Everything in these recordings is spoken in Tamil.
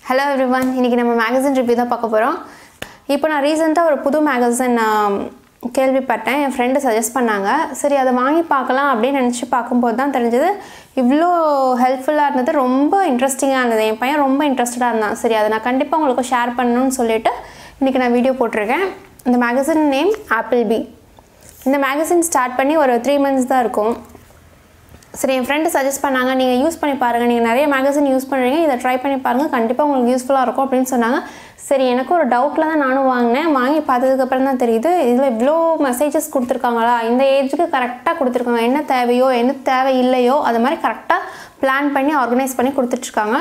ஹலோ எவ்ரிவன் இன்றைக்கி நம்ம மேகசின் ரிவ்யூ தான் பார்க்க போகிறோம் இப்போ நான் ரீசெண்டாக ஒரு புது மேகசின் கேள்விப்பட்டேன் என் ஃப்ரெண்டு சஜஸ்ட் பண்ணாங்க சரி அதை வாங்கி பார்க்கலாம் அப்படின்னு நினச்சி பார்க்கும்போது தான் தெரிஞ்சது இவ்வளோ ஹெல்ப்ஃபுல்லாக இருந்தது ரொம்ப இன்ட்ரெஸ்டிங்காக இருந்தது என் பையன் ரொம்ப இன்ட்ரெஸ்டடாக இருந்தான் சரி அதை நான் கண்டிப்பாக உங்களுக்கு ஷேர் பண்ணணும்னு சொல்லிட்டு இன்றைக்கி நான் வீடியோ போட்டிருக்கேன் இந்த மேகசின் நேம் ஆப்பிள் பி இந்த மேகசின் ஸ்டார்ட் பண்ணி ஒரு த்ரீ மந்த்ஸ் தான் இருக்கும் சரி என் ஃப்ரெண்டு சஜஸ்ட் பண்ணாங்க நீங்கள் யூஸ் பண்ணி பாருங்கள் நீங்கள் நிறைய மேகசின் யூஸ் பண்ணுறீங்க இதை ட்ரை பண்ணி பாருங்கள் கண்டிப்பாக உங்களுக்கு யூஸ்ஃபுல்லாக இருக்கும் அப்படின்னு சொன்னாங்க சரி எனக்கு ஒரு டவுட்டில் தான் நானும் வாங்கினேன் வாங்கி பார்த்ததுக்கப்புறம் தான் தெரியுது இதில் இவ்வளோ மெசேஜஸ் கொடுத்துருக்காங்களா இந்த ஏஜுக்கு கரெக்டாக கொடுத்துருக்காங்க என்ன தேவையோ என்ன தேவை இல்லையோ அது மாதிரி கரெக்டாக பிளான் பண்ணி ஆர்கனைஸ் பண்ணி கொடுத்துட்ருக்காங்க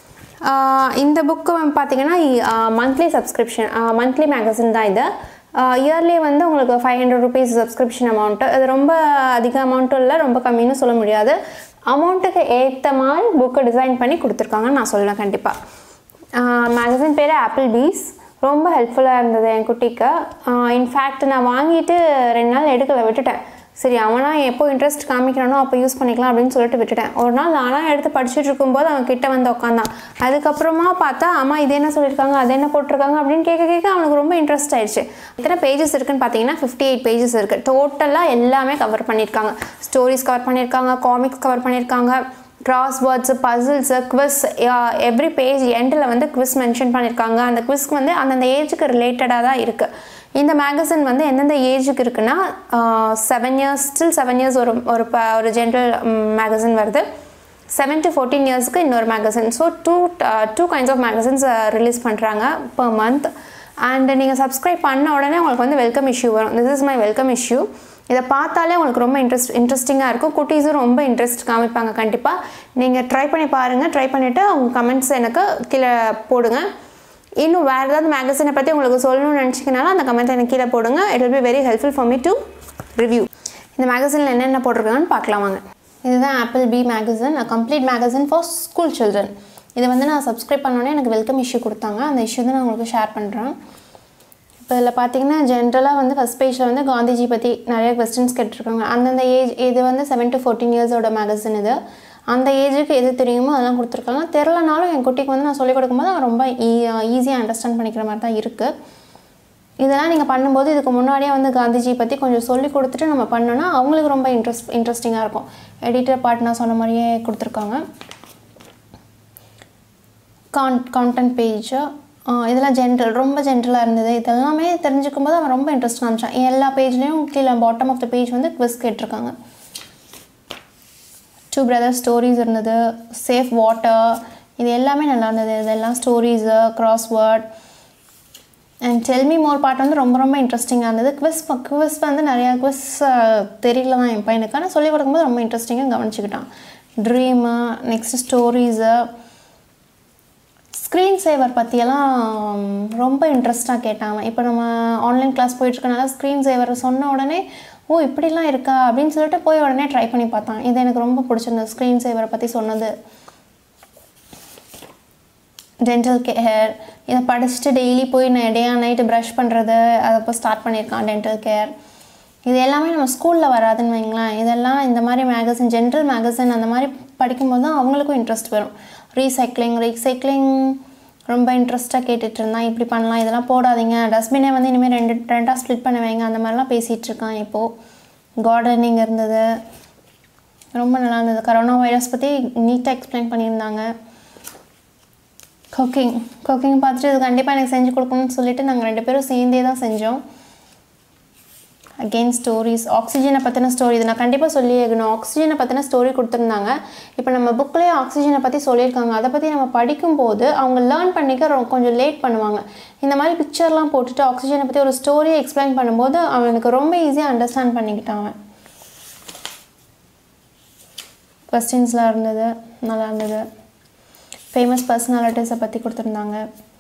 ஆஹ் இந்த புக்கு பார்த்தீங்கன்னா மந்த்லி சப்ஸ்கிரிப்ஷன் மந்த்லி மேகசின் தான் இது இயர்லி வந்து உங்களுக்கு five hundred rupees subscription amount அது ரொம்ப அதிக அமௌண்ட்டும் இல்லை ரொம்ப கம்மின்னு சொல்ல முடியாது அமௌண்ட்டுக்கு ஏற்ற மாதிரி புக்கை டிசைன் பண்ணி கொடுத்துருக்காங்கன்னு நான் சொல்லுவேன் கண்டிப்பாக மேகசின் பேர் ஆப்பிள் பீஸ் ரொம்ப ஹெல்ப்ஃபுல்லாக இருந்தது என் குட்டிக்கு இன்ஃபேக்ட் நான் வாங்கிட்டு ரெண்டு நாள் எடுக்கலை விட்டுட்டேன் சரி அவனா எப்போ இன்ட்ரெஸ்ட் காமிக்கிறானோ அப்போ யூஸ் பண்ணிக்கலாம் அப்படின்னு சொல்லிட்டு விட்டுட்டேன் ஒரு நாள் நானாக எடுத்து படிச்சுட்டு இருக்கும்போது அவன் கிட்ட வந்து உட்காந்தான் அதுக்கப்புறமா பார்த்தா அம்மா இது என்ன சொல்லியிருக்காங்க அது என்ன போட்டிருக்காங்க அப்படின்னு கேட்க கேட்க அவனுக்கு ரொம்ப இன்ட்ரெஸ்ட் ஆயிடுச்சு எத்தனை பேஜஸ் இருக்குன்னு பார்த்தீங்கன்னா ஃபிஃப்டி எயிட் பேஜஸ் இருக்குது டோட்டலாக எல்லாமே கவர் பண்ணியிருக்காங்க ஸ்டோரிஸ் கவர் பண்ணியிருக்காங்க காமிக்ஸ் கவர் பண்ணியிருக்காங்க crosswords puzzles quiz every page எண்டில் வந்து குவிஸ் மென்ஷன் பண்ணியிருக்காங்க அந்த குவிஸ்க்கு வந்து அந்தந்த ஏஜுக்கு ரிலேட்டடாக தான் இருக்குது இந்த மேகசின் வந்து எந்தெந்த ஏஜுக்கு இருக்குன்னா seven years still seven years ஒரு ஒரு ப ஒரு ஜென்ரல் மேகசின் வருது செவன் டு ஃபோர்டீன் இயர்ஸ்க்கு இன்னொரு magazine so two two kinds of magazines release பண்ணுறாங்க பர் மந்த் அண்ட் நீங்கள் சப்ஸ்கிரைப் பண்ண உடனே உங்களுக்கு வந்து வெல்கம் இஷ்யூ வரும் this is my welcome issue இதை பார்த்தாலே உங்களுக்கு ரொம்ப இன்ட்ரெஸ்ட் இன்ட்ரெஸ்டிங்காக இருக்கும் குட்டீஸும் ரொம்ப இன்ட்ரெஸ்ட் காமிப்பாங்க கண்டிப்பாக நீங்கள் ட்ரை பண்ணி பாருங்கள் ட்ரை பண்ணிவிட்டு அவங்க கமெண்ட்ஸ் எனக்கு கீழே போடுங்க இன்னும் வேறு ஏதாவது மேகசினை பற்றி உங்களுக்கு சொல்லணும்னு நினச்சிக்கனாலும் அந்த கமெண்ட் எனக்கு கீழே போடுங்க it will be very helpful for me to review இந்த மேகசினில் என்னென்ன போட்டிருக்காங்கன்னு பார்க்கலாம் வாங்க இதுதான் Apple B magazine complete magazine for school children இதை வந்து நான் சப்ஸ்கிரைப் பண்ணோன்னே எனக்கு வெல்கம் இஷ்யூ கொடுத்தாங்க அந்த இஷ்யூ தான் நான் உங்களுக்கு ஷேர் பண்ணுறேன் இப்போ இதில் பார்த்தீங்கன்னா ஜென்ரலாக வந்து ஃபஸ்ட் பேஜில் வந்து காந்திஜி பற்றி நிறைய கொஸ்டின்ஸ் கேட்டிருக்காங்க அந்தந்த ஏஜ் இது வந்து செவன் டு ஃபோர்டீன் இயர்ஸோட மேகசின் இது அந்த ஏஜுக்கு எது தெரியுமோ அதெல்லாம் கொடுத்துருக்காங்க தெரிலனாலும் என் குட்டிக்கு வந்து நான் சொல்லிக் கொடுக்கும்போது அவன் ரொம்ப ஈஸியாக அண்டர்ஸ்டாண்ட் பண்ணிக்கிற மாதிரி தான் இருக்குது இதெல்லாம் நீங்கள் பண்ணும்போது இதுக்கு முன்னாடியே வந்து காந்திஜி பற்றி கொஞ்சம் சொல்லி கொடுத்துட்டு நம்ம பண்ணோன்னா அவங்களுக்கு ரொம்ப இன்ட்ரெஸ்ட் இன்ட்ரெஸ்டிங்காக இருக்கும் எடிட்டர் பார்ட்னர் சொன்ன மாதிரியே கொடுத்துருக்காங்க கான் கான்டென்ட் பேஜ் இதெல்லாம் ஜென்ரல் ரொம்ப ஜென்ரலாக இருந்தது இதெல்லாமே தெரிஞ்சுக்கும் போது அவன் ரொம்ப இன்ட்ரெஸ்ட் காமிச்சான் எல்லா பேஜ்லேயும் கீழே பாட்டம் ஆஃப் த பேஜ் வந்து குவிஸ் கேட்டிருக்காங்க டூ பிரதர் ஸ்டோரிஸ் இருந்தது சேஃப் வாட்டர் இது எல்லாமே நல்லா இருந்தது இதெல்லாம் stories crossword and tell me more part வந்து ரொம்ப ரொம்ப இன்ட்ரெஸ்டிங்காக இருந்தது குவிஸ் குவிஸ் வந்து நிறையா குவிஸ் தெரியல தான் என் பையனுக்கு ஆனால் சொல்லிக் கொடுக்கும்போது ரொம்ப இன்ட்ரெஸ்டிங்காக கவனிச்சுக்கிட்டான் dream next stories screen saver பற்றியெல்லாம் ரொம்ப இன்ட்ரெஸ்ட்டாக கேட்டாங்க இப்போ நம்ம ஆன்லைன் கிளாஸ் போயிட்டுருக்கனால ஸ்க்ரீன் சேவர் சொன்ன உடனே ஓ இப்படிலாம் இருக்கா அப்படின்னு சொல்லிட்டு போய் உடனே ட்ரை பண்ணி பார்த்தான் இது எனக்கு ரொம்ப பிடிச்சிருந்தது ஸ்க்ரீன் சேவரை பற்றி சொன்னது டென்டல் கேர் இதை படிச்சுட்டு டெய்லி போய் நான் டே நைட்டு ப்ரஷ் பண்ணுறது அதை இப்போ ஸ்டார்ட் பண்ணியிருக்கான் டென்டல் கேர் இது எல்லாமே நம்ம ஸ்கூலில் வராதுன்னு வைங்களேன் இதெல்லாம் இந்த மாதிரி மேகசின் ஜென்ரல் மேகசின் அந்த மாதிரி படிக்கும்போது தான் அவங்களுக்கும் இன்ட்ரெஸ்ட் வரும் ரீசைக்ளிங் ரீசைக்ளிங் ரொம்ப இன்ட்ரெஸ்ட்டாக கேட்டுட்டு இருந்தான் இப்படி பண்ணலாம் இதெல்லாம் போடாதீங்க டஸ்ட்பினே வந்து இனிமேல் ரெண்டு ரெண்டாக ஸ்ப்ளிட் பண்ண வைங்க அந்த மாதிரிலாம் பேசிகிட்டு இருக்கான் இப்போது கார்டனிங் இருந்தது ரொம்ப நல்லா இருந்தது கரோனா வைரஸ் பற்றி நீட்டாக எக்ஸ்பிளைன் பண்ணியிருந்தாங்க குக்கிங் குக்கிங் பார்த்துட்டு இது கண்டிப்பாக எனக்கு செஞ்சு கொடுக்கணும்னு சொல்லிட்டு நாங்கள் ரெண்டு பேரும் சேர்ந்தே தான் செஞ்சோம் அகெயின் ஸ்டோரிஸ் ஆக்சிஜனை பற்றின ஸ்டோரி இது நான் கண்டிப்பாக சொல்லி ஆகணும் ஆக்சிஜனை பற்றின ஸ்டோரி கொடுத்துருந்தாங்க இப்போ நம்ம புக்லேயே ஆக்சிஜனை பற்றி சொல்லியிருக்காங்க அதை பற்றி நம்ம படிக்கும்போது அவங்க லேர்ன் பண்ணிக்க ரொ- கொஞ்சம் லேட் பண்ணுவாங்க இந்த மாதிரி பிக்சர்லாம் போட்டுட்டு ஆக்சிஜனை பற்றி ஒரு ஸ்டோரியை எக்ஸ்பிளைன் பண்ணும்போது அவனுக்கு ரொம்ப ஈஸியாக அண்டர்ஸ்டாண்ட் பண்ணிக்கிட்டான் அவன் கொஸ்டின்ஸ்லாம் இருந்தது நல்லா இருந்தது ஃபேமஸ் பர்சனாலிட்டிஸை பற்றி கொடுத்துருந்தாங்க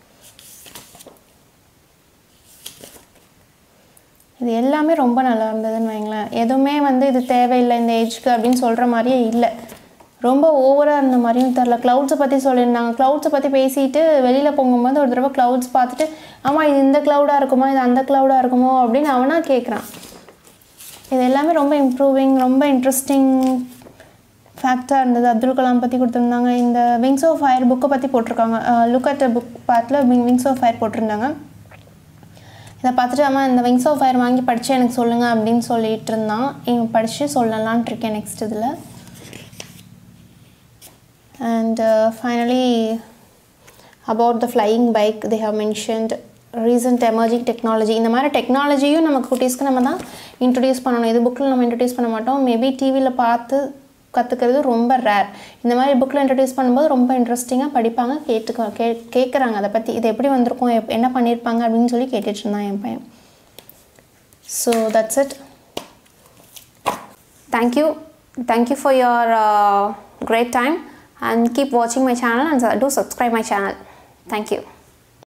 இது எல்லாமே ரொம்ப நல்லா இருந்ததுன்னு வைங்களேன் எதுவுமே வந்து இது தேவையில்லை இந்த ஏஜ்க்கு அப்படின்னு சொல்கிற மாதிரியே இல்லை ரொம்ப ஓவராக இருந்த மாதிரியும் தெரில க்ளவுட்ஸை பற்றி சொல்லியிருந்தாங்க க்ளவுட்ஸை பற்றி பேசிட்டு வெளியில் போகும்போது ஒரு தடவை க்ளவுட்ஸ் பார்த்துட்டு ஆமாம் இது இந்த க்ளவுடாக இருக்குமோ இது அந்த க்ளவுடாக இருக்குமோ அப்படின்னு அவனாக கேட்குறான் இது எல்லாமே ரொம்ப இம்ப்ரூவிங் ரொம்ப இன்ட்ரெஸ்டிங் ஃபேக்டாக இருந்தது அப்துல் கலாம் பற்றி கொடுத்துருந்தாங்க இந்த விங்ஸ் ஆஃப் ஃபயர் புக்கை பற்றி போட்டிருக்காங்க லுக் அட் புக் பார்ட்டில் விங்ஸ் ஆஃப் ஃபயர் போட்டிருந்தாங்க இதை பார்த்துட்டு அம்மா இந்த விங்ஸ் ஆஃப் ஃபயர் வாங்கி படித்து எனக்கு சொல்லுங்கள் அப்படின்னு சொல்லிட்டு இருந்தான் இவன் படித்து சொல்லலான்ட்டு இருக்கேன் நெக்ஸ்ட் இதில் and finally about the flying bike they have mentioned recent emerging technology இந்த மாதிரி டெக்னாலஜியும் நமக்கு குட்டீஸ்க்கு நம்ம தான் இன்ட்ரடியூஸ் பண்ணணும் இது புக்கில் நம்ம இன்ட்ரடியூஸ் பண்ண மாட்டோம் மேபி டிவியில் பார்த்து கற்றுக்கிறது ரொம்ப ரேர் இந்த மாதிரி புக்கில் இன்ட்ரடியூஸ் பண்ணும்போது ரொம்ப இன்ட்ரெஸ்டிங்காக படிப்பாங்க கேட்டுக்க கே கேட்குறாங்க அதை பற்றி இது எப்படி வந்திருக்கும் எப் என்ன பண்ணியிருப்பாங்க அப்படின்னு சொல்லி கேட்டுட்டு இருந்தான் என் பையன் so that's it thank you thank you for your uh, great time and keep watching my channel and do subscribe my channel thank you